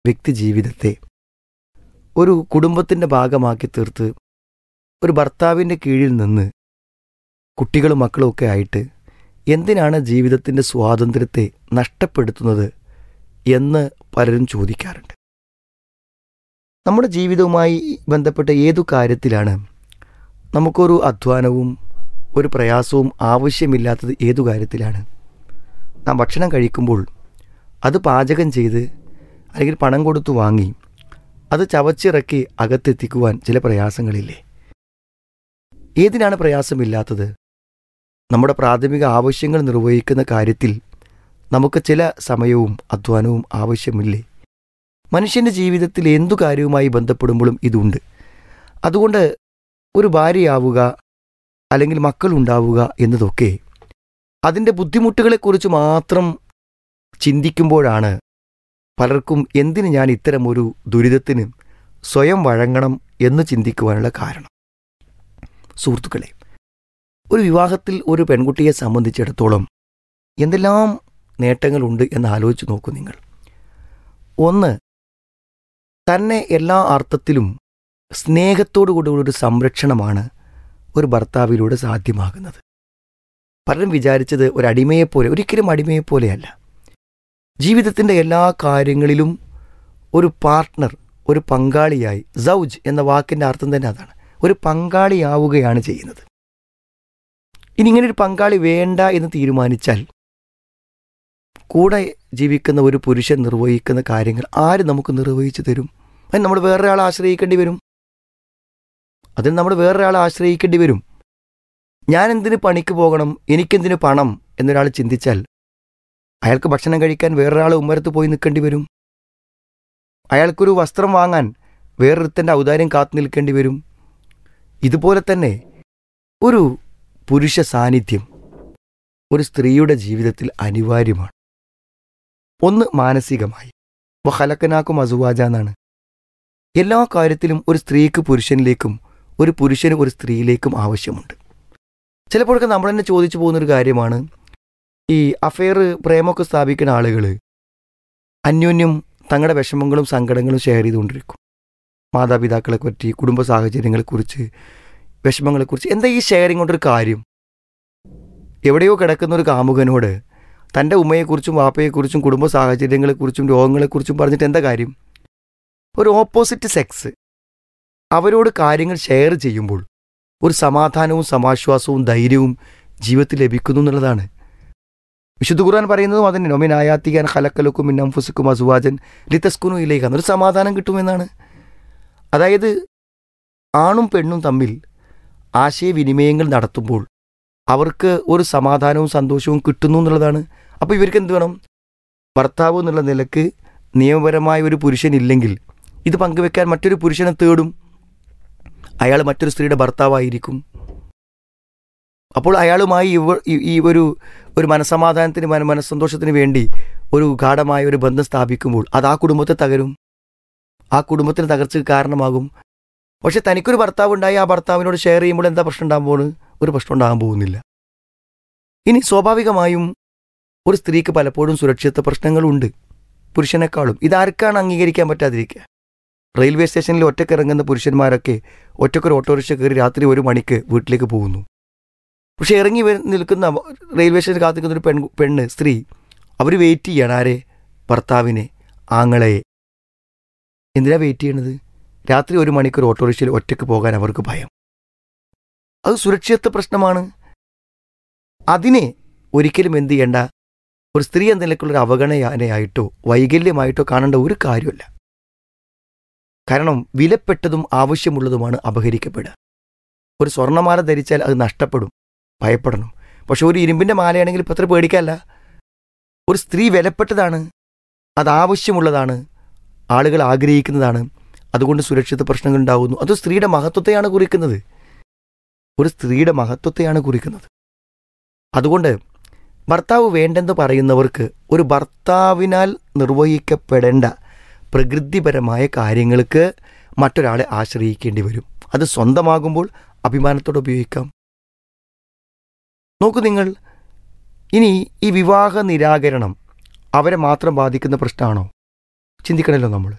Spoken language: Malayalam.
വ്യക്തി ജീവിതത്തെ ഒരു കുടുംബത്തിൻ്റെ ഭാഗമാക്കി തീർത്ത് ഒരു ഭർത്താവിൻ്റെ കീഴിൽ നിന്ന് കുട്ടികളും മക്കളും ഒക്കെ ആയിട്ട് എന്തിനാണ് ജീവിതത്തിൻ്റെ സ്വാതന്ത്ര്യത്തെ നഷ്ടപ്പെടുത്തുന്നത് എന്ന് പലരും ചോദിക്കാറുണ്ട് നമ്മുടെ ജീവിതവുമായി ബന്ധപ്പെട്ട ഏതു കാര്യത്തിലാണ് നമുക്കൊരു അധ്വാനവും ഒരു പ്രയാസവും ആവശ്യമില്ലാത്തത് ഏതു കാര്യത്തിലാണ് നാം ഭക്ഷണം കഴിക്കുമ്പോൾ അത് പാചകം ചെയ്ത് അല്ലെങ്കിൽ പണം കൊടുത്തു വാങ്ങി അത് ചവച്ചിറക്കി അകത്തെത്തിക്കുവാൻ ചില പ്രയാസങ്ങളില്ലേ ഏതിനാണ് പ്രയാസമില്ലാത്തത് നമ്മുടെ പ്രാഥമിക ആവശ്യങ്ങൾ നിർവഹിക്കുന്ന കാര്യത്തിൽ നമുക്ക് ചില സമയവും അധ്വാനവും ആവശ്യമില്ലേ മനുഷ്യൻ്റെ ജീവിതത്തിൽ എന്തു കാര്യവുമായി ബന്ധപ്പെടുമ്പോഴും ഇതുണ്ട് അതുകൊണ്ട് ഒരു ഭാര്യയാവുക അല്ലെങ്കിൽ മക്കളുണ്ടാവുക എന്നതൊക്കെ അതിൻ്റെ ബുദ്ധിമുട്ടുകളെക്കുറിച്ച് മാത്രം ചിന്തിക്കുമ്പോഴാണ് പലർക്കും എന്തിന് ഞാൻ ഇത്തരമൊരു ദുരിതത്തിന് സ്വയം വഴങ്ങണം എന്ന് ചിന്തിക്കുവാനുള്ള കാരണം സുഹൃത്തുക്കളെ ഒരു വിവാഹത്തിൽ ഒരു പെൺകുട്ടിയെ സംബന്ധിച്ചിടത്തോളം എന്തെല്ലാം നേട്ടങ്ങളുണ്ട് എന്ന് ആലോചിച്ച് നോക്കൂ നിങ്ങൾ ഒന്ന് തന്നെ എല്ലാ അർത്ഥത്തിലും സ്നേഹത്തോടു കൂടിയുള്ള ഒരു സംരക്ഷണമാണ് ഒരു ഭർത്താവിലൂടെ സാധ്യമാകുന്നത് പലരും വിചാരിച്ചത് ഒരു അടിമയെപ്പോലെ ഒരിക്കലും അടിമയെപ്പോലെയല്ല ജീവിതത്തിൻ്റെ എല്ലാ കാര്യങ്ങളിലും ഒരു പാർട്ട്ണർ ഒരു പങ്കാളിയായി സൗജ് എന്ന വാക്കിൻ്റെ അർത്ഥം തന്നെ അതാണ് ഒരു പങ്കാളിയാവുകയാണ് ചെയ്യുന്നത് ഇനി ഇങ്ങനെ ഒരു പങ്കാളി വേണ്ട എന്ന് തീരുമാനിച്ചാൽ കൂടെ ജീവിക്കുന്ന ഒരു പുരുഷൻ നിർവഹിക്കുന്ന കാര്യങ്ങൾ ആര് നമുക്ക് നിർവഹിച്ചു തരും അതിന് നമ്മൾ വേറൊരാളെ ആശ്രയിക്കേണ്ടി വരും അതിന് നമ്മൾ വേറൊരാളെ ആശ്രയിക്കേണ്ടി വരും ഞാൻ എന്തിന് പണിക്ക് പോകണം എനിക്കെന്തിന് പണം എന്നൊരാൾ ചിന്തിച്ചാൽ അയാൾക്ക് ഭക്ഷണം കഴിക്കാൻ വേറൊരാൾ ഉമ്മരത്ത് പോയി നിൽക്കേണ്ടി വരും അയാൾക്കൊരു വസ്ത്രം വാങ്ങാൻ വേറൊരുത്തൻ്റെ ഔദാര്യം കാത്തു നിൽക്കേണ്ടി വരും ഇതുപോലെ തന്നെ ഒരു പുരുഷ സാന്നിധ്യം ഒരു സ്ത്രീയുടെ ജീവിതത്തിൽ അനിവാര്യമാണ് ഒന്ന് മാനസികമായി ഹലക്കനാക്കും അസുവാജ എന്നാണ് എല്ലാ കാര്യത്തിലും ഒരു സ്ത്രീക്ക് പുരുഷനിലേക്കും ഒരു പുരുഷന് ഒരു സ്ത്രീയിലേക്കും ആവശ്യമുണ്ട് ചിലപ്പോഴൊക്കെ നമ്മൾ തന്നെ ചോദിച്ചു പോകുന്നൊരു കാര്യമാണ് ഈ അഫെയർ പ്രേമമൊക്കെ സ്ഥാപിക്കുന്ന ആളുകൾ അന്യോന്യം തങ്ങളുടെ വിഷമങ്ങളും സങ്കടങ്ങളും ഷെയർ ചെയ്തുകൊണ്ടിരിക്കും മാതാപിതാക്കളെ പറ്റി കുടുംബ സാഹചര്യങ്ങളെക്കുറിച്ച് വിഷമങ്ങളെക്കുറിച്ച് എന്താ ഈ ഷെയറിംഗ് കൊണ്ടൊരു കാര്യം എവിടെയോ കിടക്കുന്ന ഒരു കാമുകനോട് തൻ്റെ ഉമ്മയെക്കുറിച്ചും വാപ്പയെക്കുറിച്ചും കുടുംബ സാഹചര്യങ്ങളെക്കുറിച്ചും രോഗങ്ങളെക്കുറിച്ചും പറഞ്ഞിട്ട് എന്താ കാര്യം ഒരു ഓപ്പോസിറ്റ് സെക്സ് അവരോട് കാര്യങ്ങൾ ഷെയർ ചെയ്യുമ്പോൾ ഒരു സമാധാനവും സമാശ്വാസവും ധൈര്യവും ജീവിതത്തിൽ ലഭിക്കുന്നു എന്നുള്ളതാണ് വിശുദ്ധ ഖുർആൻ പറയുന്നതും അതിന് നൊമിനായാത്തിക്കാൻ ഹലക്കലക്കും മിന്നംഫുസുക്കും അസുവാജൻ ലിതസ്കുനു ഇലേക്കാണ് ഒരു സമാധാനം കിട്ടുമെന്നാണ് അതായത് ആണും പെണ്ണും തമ്മിൽ ആശയവിനിമയങ്ങൾ നടത്തുമ്പോൾ അവർക്ക് ഒരു സമാധാനവും സന്തോഷവും കിട്ടുന്നു എന്നുള്ളതാണ് അപ്പോൾ ഇവർക്ക് എന്ത് വേണം ഭർത്താവ് എന്നുള്ള നിലക്ക് നിയമപരമായ ഒരു പുരുഷനില്ലെങ്കിൽ ഇത് പങ്കുവെക്കാൻ മറ്റൊരു പുരുഷനെ തേടും അയാൾ മറ്റൊരു സ്ത്രീയുടെ ഭർത്താവായിരിക്കും അപ്പോൾ അയാളുമായി ഇവ ഈ- ഈ ഒരു ഒരു മനസമാധാനത്തിന് മന മനസ്സന്തോഷത്തിന് വേണ്ടി ഒരു ഗാഠമായ ഒരു ബന്ധം സ്ഥാപിക്കുമ്പോൾ അത് ആ കുടുംബത്തെ തകരും ആ കുടുംബത്തിന് തകർച്ചയ്ക്ക് കാരണമാകും പക്ഷെ തനിക്കൊരു ഭർത്താവ് ഉണ്ടായി ആ ഭർത്താവിനോട് ഷെയർ ചെയ്യുമ്പോൾ എന്താ പ്രശ്നം ഉണ്ടാകാൻ പോകുന്നത് ഒരു പ്രശ്നം ഉണ്ടാകാൻ പോകുന്നില്ല ഇനി സ്വാഭാവികമായും ഒരു സ്ത്രീക്ക് പലപ്പോഴും സുരക്ഷിത പ്രശ്നങ്ങളുണ്ട് പുരുഷനേക്കാളും ഇതാർക്കാണ് അംഗീകരിക്കാൻ പറ്റാതിരിക്കുക റെയിൽവേ സ്റ്റേഷനിൽ ഒറ്റയ്ക്ക് ഇറങ്ങുന്ന പുരുഷന്മാരൊക്കെ ഒറ്റക്കൊരു ഓട്ടോറിക്ഷ കയറി രാത്രി ഒരു മണിക്ക് വീട്ടിലേക്ക് പോകുന്നു പക്ഷെ ഇറങ്ങി വരു- നിൽക്കുന്ന റെയിൽവേ സ്റ്റേഷനിൽ കാത്തിക്കുന്ന ഒരു പെൺ പെണ്ണ് സ്ത്രീ അവർ വെയിറ്റ് ചെയ്യാണ് ആരെ ഭർത്താവിനെ ആങ്ങളയെ എന്തിനാ വെയിറ്റ് ചെയ്യണത് രാത്രി ഒരു മണിക്കൂർ ഓട്ടോറിക്ഷയിൽ ഒറ്റയ്ക്ക് പോകാൻ അവർക്ക് ഭയം അത് സുരക്ഷിതത്വ പ്രശ്നമാണ് അതിനെ ഒരിക്കലും എന്ത് ചെയ്യേണ്ട ഒരു സ്ത്രീ എന്ന നിലക്കുള്ള ഒരു അവഗണനയായിട്ടോ വൈകല്യമായിട്ടോ കാണേണ്ട ഒരു കാര്യമല്ല കാരണം വിലപ്പെട്ടതും ആവശ്യമുള്ളതുമാണ് അപഹരിക്കപ്പെടുക ഒരു സ്വർണ്ണമാല ധരിച്ചാൽ അത് നഷ്ടപ്പെടും ഭയപ്പെടണം പക്ഷെ ഒരു ഇരുമ്പിൻ്റെ മാലയാണെങ്കിൽ ഇപ്പം അത്ര പേടിക്കല്ല ഒരു സ്ത്രീ വിലപ്പെട്ടതാണ് അത് ആവശ്യമുള്ളതാണ് ആളുകൾ ആഗ്രഹിക്കുന്നതാണ് അതുകൊണ്ട് സുരക്ഷിത പ്രശ്നങ്ങൾ ഉണ്ടാകുന്നു അത് സ്ത്രീയുടെ മഹത്വത്തെയാണ് കുറിക്കുന്നത് ഒരു സ്ത്രീയുടെ മഹത്വത്തെയാണ് കുറിക്കുന്നത് അതുകൊണ്ട് ഭർത്താവ് വേണ്ടെന്ന് പറയുന്നവർക്ക് ഒരു ഭർത്താവിനാൽ നിർവഹിക്കപ്പെടേണ്ട പ്രകൃതിപരമായ കാര്യങ്ങൾക്ക് മറ്റൊരാളെ ആശ്രയിക്കേണ്ടി വരും അത് സ്വന്തമാകുമ്പോൾ അഭിമാനത്തോടെ ഉപയോഗിക്കാം നോക്കൂ നിങ്ങൾ ഇനി ഈ വിവാഹ നിരാകരണം അവരെ മാത്രം ബാധിക്കുന്ന പ്രശ്നമാണോ ചിന്തിക്കണമല്ലോ നമ്മൾ